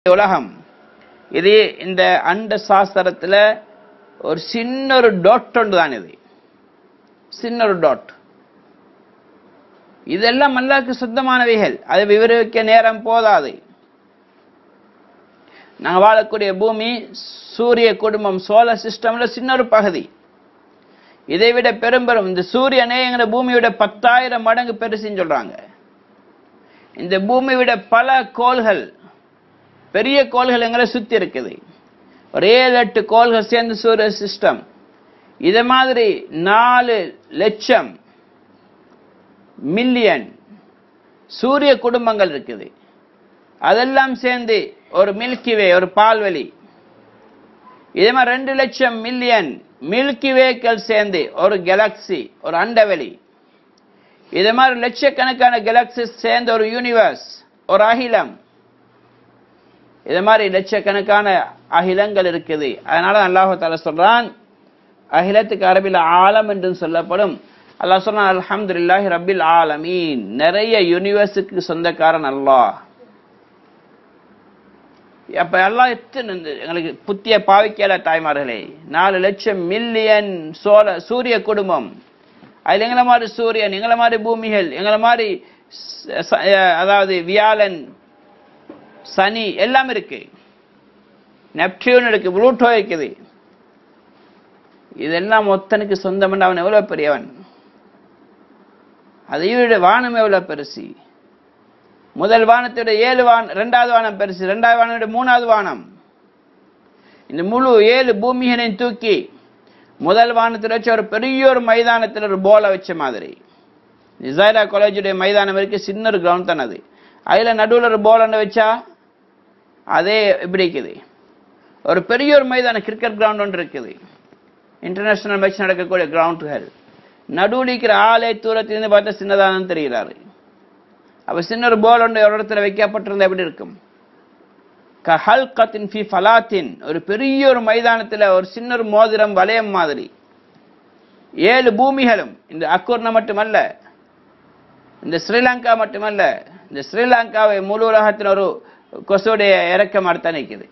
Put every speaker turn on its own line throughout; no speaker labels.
உலகம் இது இந்த அண்ட சாஸ்திரத்துல ஒரு சின்ன ஒரு டாட் ஒன்று தான் இது சின்ன ஒரு டாட் இதெல்லாம் அல்லாஹ்க்கு சுத்தமானவைகள் அதை விவரிக்க நேரம் போதாது நாங்க வாழக்கூடிய பூமி சூரிய குடும்பம் சோலார் சிஸ்டம்ல சின்ன ஒரு பகுதி இதை விட பெரும்பெரும் இந்த சூரியனே எங்க பூமியோட பத்தாயிரம் மடங்கு பெருசுன்னு சொல்றாங்க இந்த பூமி விட பல கோள்கள் பெரிய கோள்கள் எங்களை சுத்தி இருக்குது ஒரு ஏழு எட்டு கோள்கள் சேர்ந்து சூரிய சிஸ்டம் இதை மாதிரி நாலு லட்சம் மில்லியன் சூரிய குடும்பங்கள் இருக்குது அதெல்லாம் சேர்ந்து ஒரு மில்கி வே ஒரு பால்வெளி இதே மாதிரி ரெண்டு லட்சம் மில்லியன் மில்கி வேக்கள் சேர்ந்து ஒரு கேலக்சி ஒரு அண்டவெளி இதே மாதிரி லட்சக்கணக்கான கேலக்சி சேர்ந்த ஒரு யூனிவர்ஸ் ஒரு அகிலம் இது மாதிரி லட்சக்கணக்கான அகிலங்கள் இருக்குது அதனால அல்லாஹு தாலா சொல்றான் அகிலத்துக்கு அரபில் ஆலம் என்று சொல்லப்படும் அல்லாஹ் சொல்றான் அல்ஹம்துலில்லாஹி ரப்பில் ஆலமீன் நிறைய யூனிவர்ஸுக்கு சொந்தக்காரன் அல்லாஹ் அப்ப எல்லாம் எத்தனை இந்த எங்களுக்கு புத்திய பாவிக்கல தாய்மார்களே நாலு லட்சம் மில்லியன் சோல சூரிய குடும்பம் அதுல எங்களை மாதிரி சூரியன் எங்களை மாதிரி பூமிகள் எங்களை மாதிரி ச- ச- அதாவது வியாழன் சனி எல்லாம் இருக்கு நெப்டியூன் இருக்கு புளூட்டோ இருக்குது இதெல்லாம் ஒத்தனுக்கு சொந்தம் அவன் எவ்வளவு பெரியவன் அதை விட வானம் எவ்வளவு பெருசு முதல் வானத்தோட ஏழு வானம் ரெண்டாவது வானம் பெருசு ரெண்டாவது வானத்தோட மூணாவது வானம் இந்த முழு ஏழு பூமிகளையும் தூக்கி முதல் வானத்தில் வச்ச ஒரு பெரிய ஒரு மைதானத்தில் ஒரு போலை வச்ச மாதிரி நிசாரா காலேஜுடைய மைதானம் இருக்கு சின்ன ஒரு கிரவுண்ட் தானே அது அதில் நடுவில் ஒரு போல் ஒன்று வச்சா அதே இப்படி இருக்குது ஒரு பெரிய ஒரு மைதானம் கிரிக்கெட் கிரவுண்ட் ஒன்று இருக்குது இன்டர்நேஷனல் மேட்ச் நடக்கக்கூடிய கிரவுண்டுகள் நடுவில் இருக்கிற ஆளே தூரத்திலிருந்து பார்த்தா சின்னதானு தெரிகிறாரு அப்ப சின்ன ஒரு போல் ஒன்று ஒரு இடத்துல வைக்கப்பட்டிருந்தா எப்படி இருக்கும் கஹல்கத்தின் ஃபி ஃபலாத்தின் ஒரு பெரிய ஒரு மைதானத்துல ஒரு சின்ன ஒரு மோதிரம் வளையம் மாதிரி ஏழு பூமிகளும் இந்த அக்கூர்ணம் மட்டுமல்ல இந்த ஸ்ரீலங்கா மட்டுமல்ல இந்த ஸ்ரீலங்காவை முழு உலகத்தில் ஒரு கொசுடைய இறக்கம் அடுத்த நிற்குது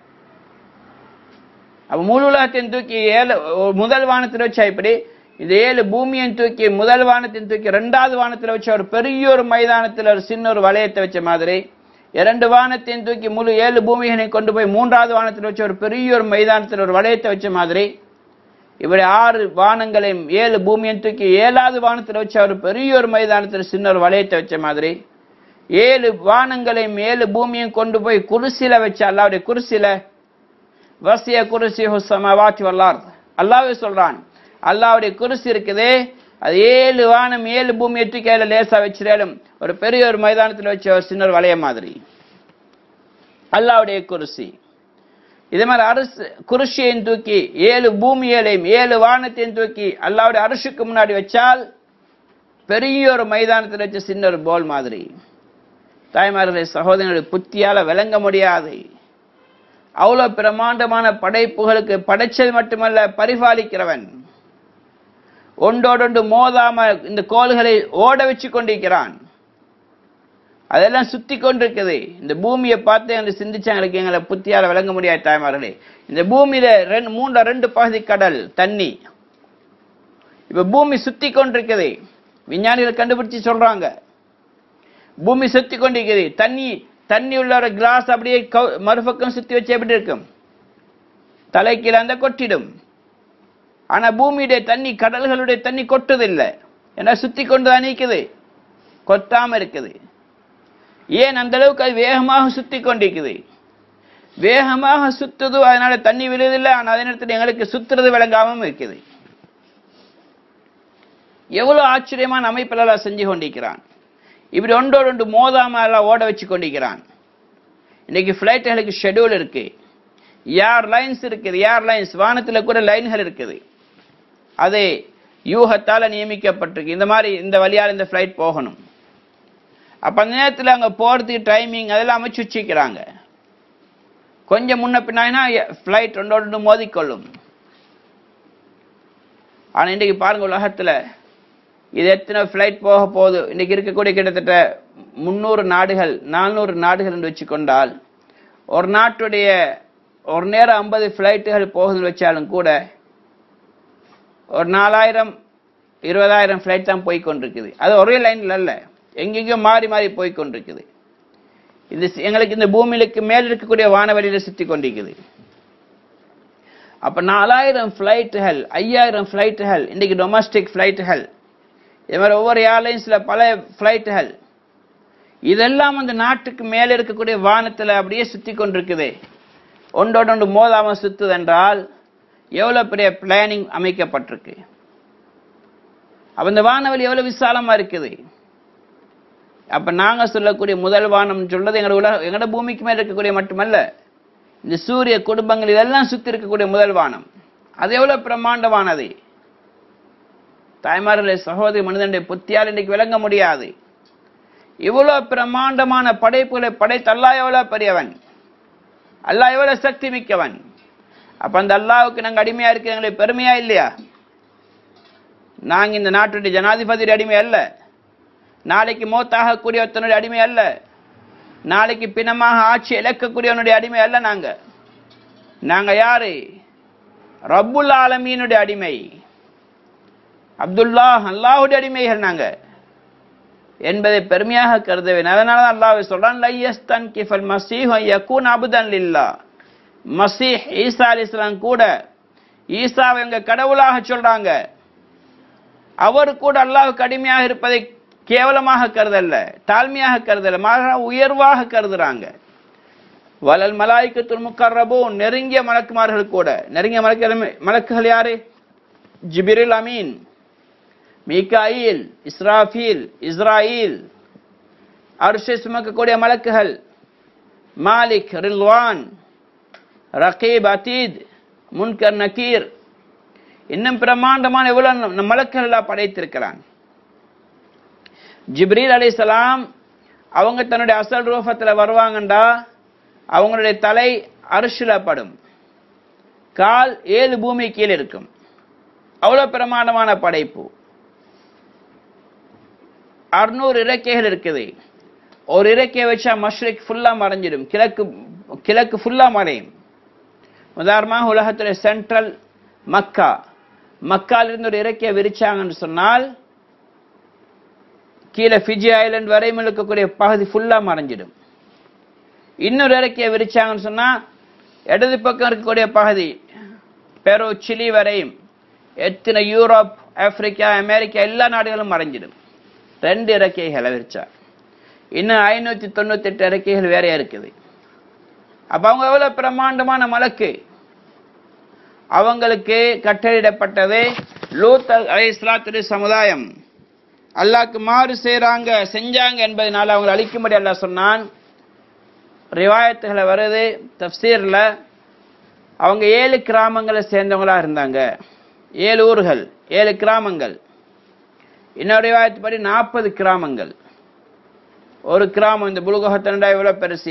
அப்ப முழு உலகத்தின் தூக்கி ஏழு ஒரு முதல் வானத்தில் வச்சா இப்படி இந்த ஏழு பூமியின் தூக்கி முதல் வானத்தின் தூக்கி ரெண்டாவது வானத்தில் வச்ச ஒரு பெரிய ஒரு மைதானத்தில் ஒரு சின்ன ஒரு வளையத்தை வச்ச மாதிரி இரண்டு வானத்தையும் தூக்கி முழு ஏழு பூமிகளை கொண்டு போய் மூன்றாவது வானத்தில் வச்ச ஒரு பெரிய ஒரு மைதானத்தில் ஒரு வளையத்தை வச்ச மாதிரி இப்படி ஆறு வானங்களையும் ஏழு பூமியையும் தூக்கி ஏழாவது வானத்தில் வச்ச ஒரு பெரிய ஒரு மைதானத்தில் சின்ன ஒரு வளையத்தை வச்ச மாதிரி ஏழு வானங்களையும் ஏழு பூமியையும் கொண்டு போய் குருசில வச்ச அல்லாவுடைய குருசில வசிய குருசி ஹுசமாவாத்தி வல்லார் அல்லாவே சொல்றான் அல்லாவுடைய குருசி இருக்குதே அது ஏழு வானம் ஏழு பூமியை தூக்கி அதில் லேசா வச்சிருந்தாலும் ஒரு பெரிய ஒரு மைதானத்தில் வச்ச ஒரு சின்ன ஒரு வளைய மாதிரி அல்லாவுடைய குருசி இதே மாதிரி அரசு குருஷியையும் தூக்கி ஏழு பூமியலையும் ஏழு வானத்தையும் தூக்கி அல்லாவுடைய அரசுக்கு முன்னாடி வச்சால் பெரிய ஒரு மைதானத்தில் வச்ச சின்ன ஒரு போல் மாதிரி தாய்மார்களே சகோதரனுடைய புத்தியால விளங்க முடியாது அவ்வளவு பிரமாண்டமான படைப்புகளுக்கு படைச்சல் மட்டுமல்ல பரிபாலிக்கிறவன் ஒன்றோடொன்று மோதாம இந்த கோள்களை ஓட வச்சு கொண்டிருக்கிறான் அதெல்லாம் சுத்தி கொண்டிருக்குது இந்த பூமியை பார்த்து எங்களை சிந்திச்சாங்களுக்கு எங்களை புத்தியால விளங்க முடியாது தாய்மார்களே இந்த பூமியில ரெண்டு மூன்ற ரெண்டு பகுதி கடல் தண்ணி இப்ப பூமி சுத்தி கொண்டிருக்குது விஞ்ஞானிகள் கண்டுபிடிச்சு சொல்றாங்க பூமி சுத்தி கொண்டிருக்குது தண்ணி தண்ணி உள்ள ஒரு கிளாஸ் அப்படியே கவு- மறுபக்கம் சுத்தி வச்சு எப்படி இருக்கும் தலைக்கீழ அந்த கொட்டிடும் ஆனா பூமியுடைய தண்ணி கடல்களுடைய தண்ணி கொட்டுதில்லை ஏன்னா சுத்தி கொண்டு தான் நிக்குது கொத்தாம இருக்குது ஏன் அந்த அளவுக்கு அது வேகமாக சுத்தி கொண்டிருக்குது வேகமாக சுத்துது அதனால தண்ணி விழுதில்லை ஆனா அதே நேரத்தில் எங்களுக்கு சுத்துறது விளங்காம இருக்குது எவ்வளவு ஆச்சரியமான அமைப்பில் எல்லாம் செஞ்சு கொண்டிருக்கிறான் இப்படி ஒன்றோடு ஒன்று மோதாம எல்லாம் ஓட வச்சு கொண்டிருக்கிறான் இன்னைக்கு ஃப்ளைட்டுகளுக்கு ஷெட்யூல் இருக்கு ஏர் லைன்ஸ் இருக்குது ஏர் லைன்ஸ் வானத்துல கூட லைன்கள் இருக்குது அது யூகத்தால நியமிக்கப்பட்டிருக்கு இந்த மாதிரி இந்த வழியால் இந்த ஃப்ளைட் போகணும் அப்ப அந்த நேரத்தில் அங்க போறதுக்கு டைமிங் அதெல்லாம் அமைச்சு வச்சுக்கிறாங்க கொஞ்சம் முன்ன பின்னாடினா ஃப்ளைட் ஒன்றோடு ஒன்று மோதிக்கொள்ளும் ஆனா இன்றைக்கு பாருங்க உலகத்துல இது எத்தனை ஃப்ளைட் போக போகுது இன்னைக்கு இருக்கக்கூடிய கிட்டத்தட்ட முந்நூறு நாடுகள் நானூறு நாடுகள் என்று வச்சுக்கொண்டால் ஒரு நாட்டுடைய ஒரு நேரம் ஐம்பது ஃப்ளைட்டுகள் போகுதுன்னு வச்சாலும் கூட ஒரு நாலாயிரம் இருபதாயிரம் ஃப்ளைட் தான் போய் கொண்டிருக்குது அது ஒரே லைன்ல அல்ல எங்கெங்கேயோ மாறி மாறி போய் கொண்டிருக்குது இந்த சி- எங்களுக்கு இந்த பூமியிலுக்கு மேல் இருக்கக்கூடிய வானவெளியில சுத்தி கொண்டிருக்குது அப்ப நாலாயிரம் ஃப்ளைட்டுகள் ஐயாயிரம் ஃப்ளைட்டுகள் இன்னைக்கு டொமஸ்டிக் ஃப்ளைட்டுகள் இது மாதிரி ஒவ்வொரு ஏர்லைன்ஸ்ல பல ஃப்ளைட்டுகள் இதெல்லாம் அந்த நாட்டுக்கு மேலே இருக்கக்கூடிய வானத்துல அப்படியே சுத்தி கொண்டிருக்குது ஒன்றோடு ஒன்று மோதாம சுத்துது என்றால் எவ்வளவு பெரிய பிளானிங் அமைக்கப்பட்டிருக்கு அப்ப இந்த வானவெளி எவ்வளவு விசாலமா இருக்குது அப்ப நாங்க சொல்லக்கூடிய முதல் வானம் சொல்றது எங்களோட உலக எங்களோட பூமிக்கு மேல இருக்கக்கூடிய மட்டுமல்ல இந்த சூரிய குடும்பங்கள் இதெல்லாம் சுத்தி இருக்கக்கூடிய முதல் வானம் அது எவ்வளவு பிரம்மாண்டமானது தாய்மார்களே சகோதரி மனிதனுடைய புத்தியால் இன்னைக்கு விளங்க முடியாது இவ்வளவு பிரம்மாண்டமான படைப்புகளை படைத்த அல்லாஹ் எவ்வளவு பெரியவன் அல்லாஹ் எவ்வளவு சக்தி மிக்கவன் அப்ப அந்த அல்லாஹ்வுக்கு நாங்க அடிமையா இருக்க எங்களுக்கு பெருமையா இல்லையா நாங்க இந்த நாட்டுடைய ஜனாதிபதி அடிமை அல்ல நாளைக்கு மோத்தாக ஒருத்தனுடைய அடிமை அல்ல நாளைக்கு பிணமாக ஆட்சி இழக்கக்கூடியவனுடைய அடிமை அல்ல நாங்க நாங்க யாரு ரப்புல் ஆலமீனுடைய அடிமை அப்துல்லா அல்லாஹுடைய அடிமைகள் நாங்க என்பதை பெருமையாக கருத வேண்டும் அதனால தான் அல்லாஹ் சொல்றான் லையஸ்தன் கிஃபல் மசீஹ் யக்கூன் அபுதன் லில்லா மசீஹ் ஈசா அலிஸ்லாம் கூட ஈசாவை எங்க கடவுளாக சொல்றாங்க அவர் கூட அல்லாஹ்வுக்கு அடிமையாக இருப்பதை கேவலமாக கருதல்ல தாழ்மையாக கருதல்ல மாறாக உயர்வாக கருதுறாங்க வலல் மலாய்க்கத்துல் முக்கர்ரபூன் நெருங்கிய மலக்குமார்கள் கூட நெருங்கிய மலக்கு மலக்குகள் யாரு ஜிபிரில் அமீன் மீகாயில் இஸ்ராஃபீல் இஸ்ராயில் அரிசை சுமக்கக்கூடிய மலக்குகள் மாலிக் ரில்வான் ரகீப் அதீத் முன்கர் நக்கீர் இன்னும் பிரம்மாண்டமான எவ்வளவு மலக்குகள் எல்லாம் படைத்திருக்கிறான் ஜிப்ரீல் அலைஹிஸ்ஸலாம் அவங்க தன்னுடைய அசல் ரூபத்துல வருவாங்கண்டா அவங்களுடைய தலை அரிசில படும் கால் ஏழு பூமி கீழே இருக்கும் அவ்வளவு பிரமாண்டமான படைப்பு அறுநூறு இறக்கைகள் இருக்குது ஒரு இறக்கையை வச்சா மஷ்ரிக் ஃபுல்லா மறைஞ்சிடும் கிழக்கு கிழக்கு ஃபுல்லா மறையும் உதாரணமாக உலகத்துடைய சென்ட்ரல் மக்கா மக்கால இருந்து ஒரு இறக்கையை விரிச்சாங்கன்னு சொன்னால் கீழே ஃபிஜி ஐலண்ட் வரையும் இருக்கக்கூடிய பகுதி ஃபுல்லா மறைஞ்சிடும் இன்னொரு இறக்கையை விரிச்சாங்கன்னு சொன்னா இடது பக்கம் இருக்கக்கூடிய பகுதி பெரு சிலி வரையும் எத்தனை யூரோப் ஆப்பிரிக்கா அமெரிக்கா எல்லா நாடுகளும் மறைஞ்சிடும் ரெண்டு இறக்கைகளை விரிச்சா இன்னும் ஐநூத்தி தொண்ணூத்தி எட்டு இறக்கைகள் வேறையா இருக்குது அப்ப அவங்க எவ்வளவு பிரம்மாண்டமான மலக்கு அவங்களுக்கு கட்டளையிடப்பட்டது லூத் அலை இஸ்லாத்துடைய சமுதாயம் அல்லாஹ்க்கு மாறு செய்றாங்க செஞ்சாங்க என்பதனால அவங்களை அழிக்கும்படி அல்லாஹ் சொன்னான் ரிவாயத்துகளை வருது தஃப்சீர்ல அவங்க ஏழு கிராமங்களை சேர்ந்தவங்களா இருந்தாங்க ஏழு ஊர்கள் ஏழு கிராமங்கள் இன்னொரு ரிவாயத்து படி நாற்பது கிராமங்கள் ஒரு கிராமம் இந்த புலுகோகத்தனடா எவ்வளவு பெருசு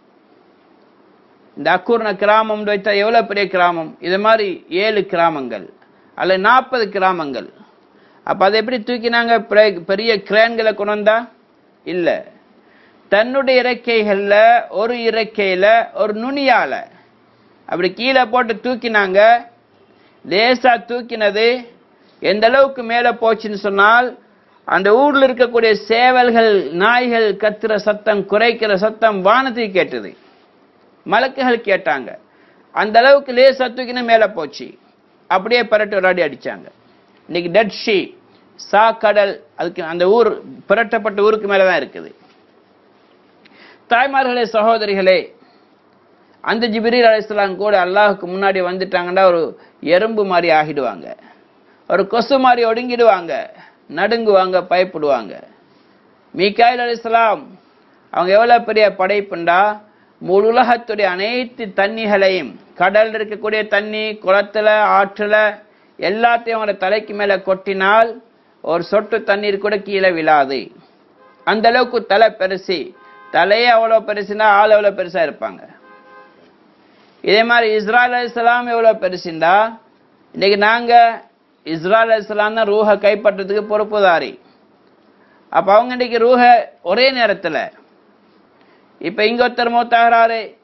இந்த அக்கூர்ண கிராமம் வைத்தா எவ்வளவு பெரிய கிராமம் இது மாதிரி ஏழு கிராமங்கள் அல்ல நாற்பது கிராமங்கள் அப்ப அதை எப்படி தூக்கினாங்க பெரிய- பெரிய கிரேன்களை கொண்டு வந்தா இல்ல தன்னுடைய இறக்கைகள்ல ஒரு இறக்கையில ஒரு நுனியால அப்படி கீழே போட்டு தூக்கினாங்க லேசா தூக்கினது எந்த அளவுக்கு மேல போச்சுன்னு சொன்னால் அந்த ஊர்ல இருக்கக்கூடிய சேவல்கள் நாய்கள் கத்துற சத்தம் குறைக்கிற சத்தம் வானத்துக்கு கேட்டது மலக்குகள் கேட்டாங்க அந்த அளவுக்கு லேசா தூக்கின மேல போச்சு அப்படியே பரட்டு ஒரு அடி அடிச்சாங்க இன்னைக்கு டெட் ஷீ சா கடல் அதுக்கு அந்த ஊர் புரட்டப்பட்ட ஊருக்கு மேல தான் இருக்குது தாய்மார்களே சகோதரிகளே அந்த ஜிப்ரீல் அலைஹிஸ்ஸலாம் கூட அல்லாஹ்வுக்கு முன்னாடி வந்துட்டாங்கன்னா ஒரு எறும்பு மாதிரி ஆகிடுவாங்க ஒரு கொசு மாதிரி ஒடுங்கிடுவாங்க நடுங்குவாங்க பயப்படுவாங்க மீகாயில் அலைஹிஸ்ஸலாம் அவங்க எவ்வளவு பெரிய படைப்புண்டா முழு உலகத்துடைய அனைத்து தண்ணிகளையும் கடல்ல இருக்கக்கூடிய தண்ணி குளத்துல ஆற்றுல எல்லாத்தையும் அவங்களோட தலைக்கு மேல கொட்டினால் ஒரு சொட்டு தண்ணீர் கூட கீழே விழாது அந்த அளவுக்கு தலை பெருசு தலையே அவ்வளவு பெருசுனா ஆள் எவ்வளவு பெருசா இருப்பாங்க இதே மாதிரி இஸ்ராயல் அலிஸ்லாம் எவ்வளவு பெருசுண்டா இன்னைக்கு நாங்க இஸ்ராயல் அலிஸ்லாம் தான் ரூஹ கைப்பற்றதுக்கு பொறுப்புதாரி அப்ப அவங்க இன்னைக்கு ரூஹ ஒரே நேரத்துல இப்ப இங்க ஒருத்தர் மூத்தாகிறாரு